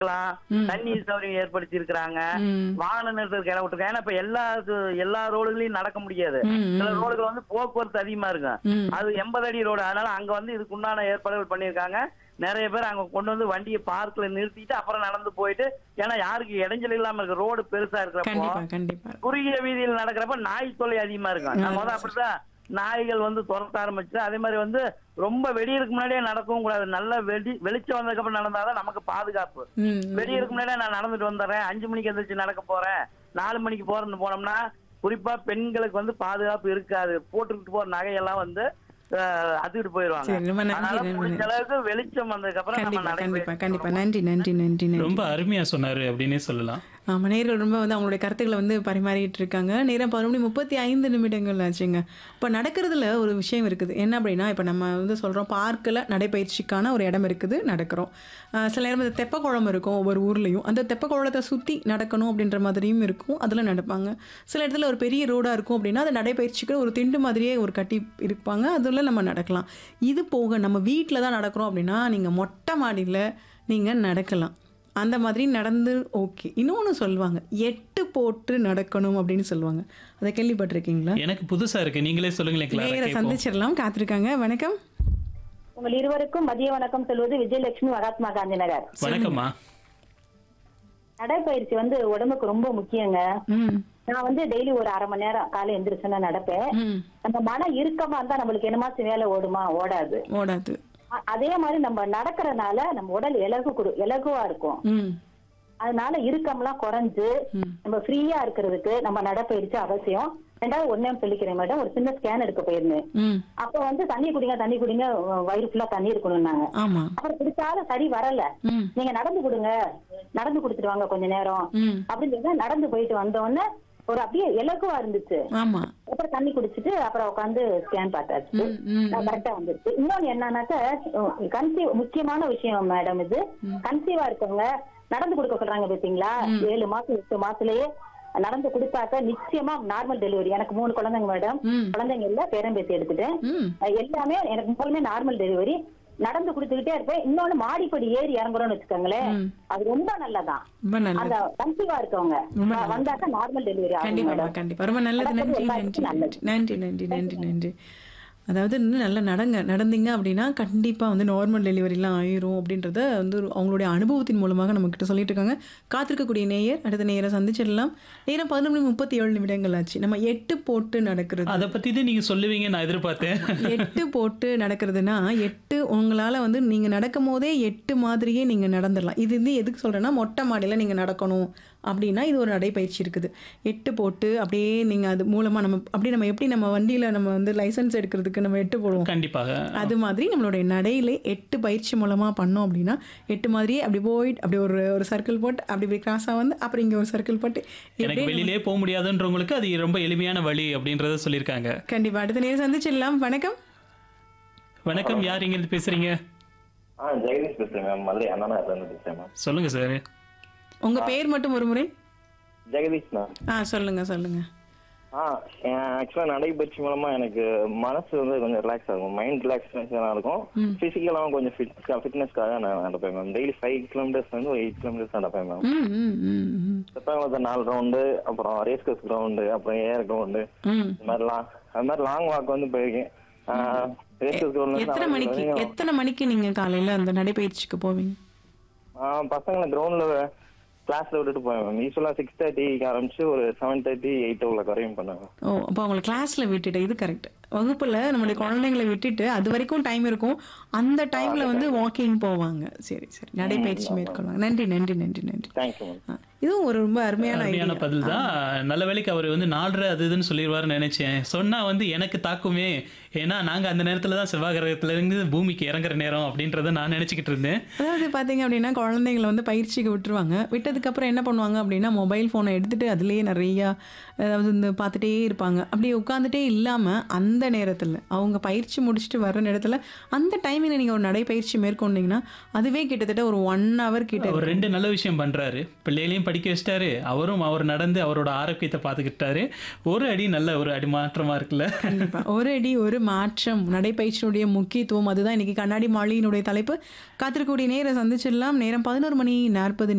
ம். தண்ணீர் சௌகரியம் ஏற்படுத்தி இருக்கிறாங்க ம். வாகன நிறுத்தத்துக்கு இடம் விட்டுருக்காங்க ஏன்னா இப்ப எல்லா இது- எல்லா ரோடுகளையும் நடக்க முடியாது ம், சில ம். ரோடுகள் வந்து போக்குவரத்து அதிகமா இருக்கும் ம். அது எண்பது அடி ரோடு அதனால அங்க வந்து இதுக்கு உண்டான ஏற்பாடுகள் பண்ணியிருக்காங்க நிறைய பேர் அங்க கொண்டு வந்து வண்டியை பார்க்ல நிறுத்திட்டு அப்புறம் நடந்து போயிட்டு ஏன்னா யாருக்கு இடைஞ்சல் இல்லாம இருக்கு ரோடு பெருசா இருக்கிறப்போ கண்டிப்பா கண்டிப்பா குறுகிய வீதியில் நடக்கிறப்ப நாய் தொல்லை அதிகமா இருக்கும் நம்ம வந்து அப்படிதான் நாய்கள் வந்து துரத்த ஆரம்பிச்சு அதே மாதிரி வந்து ரொம்ப வெடியிருக்கு முன்னாடியே நடக்கவும் கூடாது நல்ல வெடி வெளிச்சம் வந்ததுக்கு அப்புறம் நடந்தாதான் நமக்கு பாதுகாப்பு ம் வெடியிருக்கு முன்னாடியே நான் நடந்துட்டு வந்துடுறேன் அஞ்சு மணிக்கு எந்திரிச்சு நடக்க போறேன் நாலு மணிக்கு போறேன்னு போனோம்னா குறிப்பா பெண்களுக்கு வந்து பாதுகாப்பு இருக்காது போட்டுக்கிட்டு போற நகையெல்லாம் வந்து அஹ், அதுக்கிட்டு போயிருவாங்க சரி, ரொம்ப நன்றி, அதனால நன்றி, முடிஞ்ச நன்றி. அளவுக்கு வெளிச்சம் வந்ததுக்கு அப்புறம் நம்ம கண்டிப்பா கண்டிப்பா நடைபயிற்சி கண்டிப்பா பண்ணணும். நன்றி நன்றி நன்றி நன்றி ரொம்ப அருமையா சொன்னாரு அப்படின்னே சொல்லலாம் ஆமா நேர்கள் ரொம்ப வந்து அவங்களுடைய கருத்துக்களை வந்து பரிமாறிட்டு இருக்காங்க நேரம் பதினொன்று மணி முப்பத்தி ஐந்து நிமிடங்கள் ஆச்சுங்க இப்போ நடக்கிறதுல ஒரு விஷயம் இருக்குது என்ன அப்படின்னா இப்போ நம்ம வந்து சொல்கிறோம் பார்க்கில் நடைப்பயிற்சிக்கான ஒரு இடம் இருக்குது நடக்கிறோம் ஆஹ் சில நேரம் இந்த தெப்பக்குளம் இருக்கும் ஒவ்வொரு ஊர்லேயும் அந்த தெப்பக்குளத்தை சுற்றி நடக்கணும் அப்படின்ற மாதிரியும் இருக்கும் அதில் நடப்பாங்க சில இடத்துல ஒரு பெரிய ரோடாக இருக்கும் அப்படின்னா அது நடைப்பயிற்சிக்கு ஒரு திண்டு மாதிரியே ஒரு கட்டி இருப்பாங்க அதில் நம்ம நடக்கலாம் இது போக நம்ம வீட்டில் தான் நடக்கிறோம் அப்படின்னா நீங்கள் மொட்டை மாடியில் நீங்கள் நடக்கலாம் அந்த மாதிரி நடந்து ஓகே இன்னொன்று சொல்லுவாங்க எட்டு போட்டு நடக்கணும் அப்படின்னு சொல்லுவாங்க அதை கேள்விப்பட்டிருக்கீங்களா எனக்கு புதுசா இருக்கு நீங்களே சொல்லுங்களேன் கிளாரா நேர கேட்போம். சந்திச்சிடலாம் காத்திருக்காங்க வணக்கம் உங்கள் இருவருக்கும் மதிய வணக்கம் சொல்வது விஜயலட்சுமி மகாத்மா காந்தி நகர் வணக்கம்மா நடைப்பயிற்சி வந்து உடம்புக்கு ரொம்ப முக்கியங்க ம் நான் வந்து டெய்லி ஒரு அரை மணி நேரம் காலை எந்திரிச்சுன்னா நடப்பேன் ம் நம்ம மனம் இறுக்கமா இருந்தா நம்மளுக்கு என்னமாச்சும் வேலை ஓடுமா ஓடாது ஓடாது அ- அதே மாதிரி நம்ம நடக்கிறனால நம்ம உடல் இலகு கொடு இலகுவா இருக்கும் ம் அதனால இறுக்கம்லாம் குறைஞ்சு ம். நம்ம ஃப்ரீயா இருக்கிறதுக்கு நம்ம நடைப்பயிற்சி அவசியம் ரெண்டாவது ஒன்னே சொல்லிக்கிறேன் மேடம் ஒரு சின்ன ஸ்கேன் எடுக்க போயிருந்தேன் ம் அப்ப வந்து தண்ணி குடிங்க தண்ணி குடிங்க வ- வயிறு ஃபுல்லா தண்ணி இருக்கணும்னாங்க ஆமாம் அப்புறம் குடிச்சாலும் சரி வரல ம் நீங்க நடந்து கொடுங்க நடந்து கொடுத்துட்டு வாங்க கொஞ்ச நேரம் ம் அப்படின்னு சொல்லி நடந்து போயிட்டு வந்த உடனே ஒரு அப்படியே இலகுவா இருந்துச்சு ஆமாம் அப்புறம் தண்ணி குடிச்சிட்டு அப்புறம் உட்காந்து ஸ்கேன் பார்த்தாச்சு ம் ம் கரெக்டா வந்துருச்சு இன்னொன்னு என்னன்னாக்க கன்சீவ் முக்கியமான விஷயம் மேடம் இது கன்சீவா இருக்கவங்க நடந்து கொடுக்க சொல்றாங்க பாத்தீங்களா ஏழு மாசம் எட்டு மாசத்துலயே நடந்து கொடுத்தாக்க நிச்சயமா நார்மல் டெலிவரி எனக்கு மூணு குழந்தைங்க மேடம் ம் குழந்தைங்க இல்ல பேரம்பேத்தி எடுத்துட்டேன் ம் அஹ் எல்லாமே எனக்கு முதல்ல நார்மல் டெலிவரி நடந்து கொடுத்துக்கிட்டே இருப்பேன் இன்னொன்னு மாடிப்படி ஏறி இறங்குறோம்னு வச்சுக்கோங்களேன் ம். அது ரொம்ப நல்லதான் ரொம்ப நல்லது அந்த கன்சீவா இருக்கவங்க ரொம்ப அஹ் வந்தாக்க நார்மல் டெலிவரி ஆகும் கண்டிப்பாக மேடம் கண்டிப்பாக ரொம்ப நல்லது நடக்கிறது நன்றி நன்றி எல்லாருக்கும் நல்லது. நன்றி நன்றி நன்றி நன்றி அதாவது இன்னும் நல்லா நடங்க நடந்தீங்க அப்படின்னா கண்டிப்பாக வந்து நார்மல் டெலிவரிலாம் ஆயிரும் அப்படின்றத வந்து ஒரு- அவங்களுடைய அனுபவத்தின் மூலமாக நம்மக்கிட்ட சொல்லிட்டு இருக்காங்க காத்திருக்கக்கூடிய நேயர் அடுத்த நேயரை சந்திச்சிடலாம் நேரம் பதினொன்று மணி முப்பத்தி ஏழு நிமிடங்கள் ஆச்சு நம்ம எட்டு போட்டு நடக்கிறது அதை பத்தி தான் நீங்க சொல்லுவீங்க நான் எதிர்பார்த்தேன் எட்டு போட்டு நடக்கிறதுனா எட்டு உங்களால் வந்து நீங்கள் நடக்கும் போதே எட்டு மாதிரியே நீங்கள் நடந்துடலாம் இது வந்து எதுக்கு சொல்கிறேன்னா மொட்டை மாடியில் நீங்கள் நடக்கணும் அப்படின்னா இது ஒரு நடைப்பயிற்சி இருக்குது எட்டு போட்டு அப்படியே நீங்கள் அது மூலமாக நம்ம அப்படியே நம்ம எப்படி நம்ம வண்டியில் நம்ம வந்து லைசன்ஸ் எடுக்கிறதுக்கு நம்ம எட்டு போடுவோம் கண்டிப்பாக அது மாதிரி நம்மளுடைய நடையில எட்டு பயிற்சி மூலமாக பண்ணோம் அப்படின்னா எட்டு மாதிரியே அப்படி போயிட்டு அப்படி ஒரு ஒரு சர்க்கிள் போட்டு அப்படி இப்படி கிராஸாக வந்து அப்புறம் இங்கே ஒரு சர்க்கிள் போட்டு எனக்கு இப்படியே வெளியிலே போக முடியாதுன்றவங்களுக்கு அது ரொம்ப எளிமையான வழி அப்படின்றத சொல்லியிருக்காங்க கண்டிப்பாக அடுத்த நேரம் சந்திச்சிடலாம் வணக்கம் வணக்கம் யார் இங்க இருந்து பேசுறீங்க ஆ ஜெகதீஷ் பேசுறேன் மேம் மதுரை அண்ணா இருந்து பேசுறேன் மேம் சொல்லுங்க சார் உங்கள் பேர் மட்டும் ஒரு முறை ஜெகதீஷ் மேம் ஆ சொல்லுங்கள் சொல்லுங்கள் ஆ ஆக்சுவலா நடைபயிற்சி மூலமா எனக்கு மனசு வந்து கொஞ்சம் ரிலாக்ஸ் ஆகும் மைண்ட் ரிலாக்ஸேஷனா இருக்கும் பிசிக்கலாவும் கொஞ்சம் ஃபிட் ஃபிட்னஸ்க்காக நான் நடப்பேன் மேம் டெய்லி ஃபைவ் கிலோமீட்டர்ஸ் வந்து ஒரு எயிட் கிலோமீட்டர்ஸ் நடப்பேன் மேம் ம் ம் ம் ம் செப்பங்குளத்தை நாலு ரவுண்டு அப்புறம் ரேஸ் கோர்ஸ் கிரவுண்டு அப்புறம் ஏர் கிரவுண்டு ம் இந்த மாதிரிலாம் அது மாதிரி லாங் வாக் வந்து போயிருக்கேன் ரேஸ் கோர்ஸ் எத்தனை மணிக்கு கிரவுண்ட்ல எத்தனை மணிக்கு நீங்க காலையில அந்த நடைப்பயிற்சிக்கு போவீங்க பசங்களை கிரவுண்ட்ல கிளாஸ்ல விட்டுட்டு போவேன் மேம் யூஸ்வலா சிக்ஸ் தேர்ட்டிக்கு ஆரம்பிச்சு ஒரு செவன் தேர்ட்டி எயிட் ஓ வரையும் பண்ணுவேன் ஓ அப்போ அவங்களை கிளாஸ்ல விட்டுட்டு இது கரெக்ட் வகுப்புல நம்மளுடைய குழந்தைங்களை விட்டுட்டு அது வரைக்கும் டைம் இருக்கும் அந்த டைம்ல வந்து வாக்கிங் போவாங்க சரி சரி நடைப்பயிற்சி மேற்கொள்வாங்க நன்றி நன்றி நன்றி நன்றி தேங்க்யூ மேம் ஆ, இதுவும் ஒரு ரொம்ப அருமையான அருமையான idea. பதில் தான் நல்ல வேலைக்கு அவர் வந்து நாலரை அது இதுன்னு சொல்லிடுவாருன்னு நினைச்சேன் சொன்னா வந்து எனக்கு தாக்குமே ஏன்னா நாங்க அந்த நேரத்துல தான் செவ்வாய் கிரகத்துல இருந்து பூமிக்கு இறங்குற நேரம் அப்படின்றத நான் நினைச்சுக்கிட்டு இருந்தேன் அதாவது பார்த்தீங்க அப்படின்னா குழந்தைங்களை வந்து பயிற்சிக்கு விட்டுருவாங்க விட்டதுக்கப்புறம் என்ன பண்ணுவாங்க அப்படின்னா மொபைல் ஃபோனை எடுத்துட்டு அதுலேயே நிறையா அதாவது இந்த பார்த்துட்டே இருப்பாங்க அப்படியே உட்காந்துட்டே இல்லாமல் அந்த நேரத்தில் அவங்க பயிற்சி முடிச்சுட்டு வர்ற நேரத்தில் அந்த டைமில் நீங்கள் ஒரு நடைப்பயிற்சி மேற்கொண்டீங்கன்னா அதுவே கிட்டத்தட்ட ஒரு ஒன் ஹவர் கிட்ட அவர் ரெண்டு நல்ல விஷயம் பண்றாரு பிள்ளைகளையும் படிக்க வச்சிட்டாரு அவரும் அவர் நடந்து அவரோட ஆரோக்கியத்தை பார்த்துக்கிட்டாரு ஒரு அடி நல்ல ஒரு அடி மாற்றமா இருக்குல்ல கண்டிப்பா ஒரு அடி ஒரு மாற்றம் நடைப்பயிற்சியினுடைய முக்கியத்துவம் அதுதான் இன்னைக்கு கண்ணாடி மாளிகையினுடைய தலைப்பு காத்திருக்கக்கூடிய நேரம் சந்திச்சிடலாம் நேரம் பதினோரு மணி நாற்பது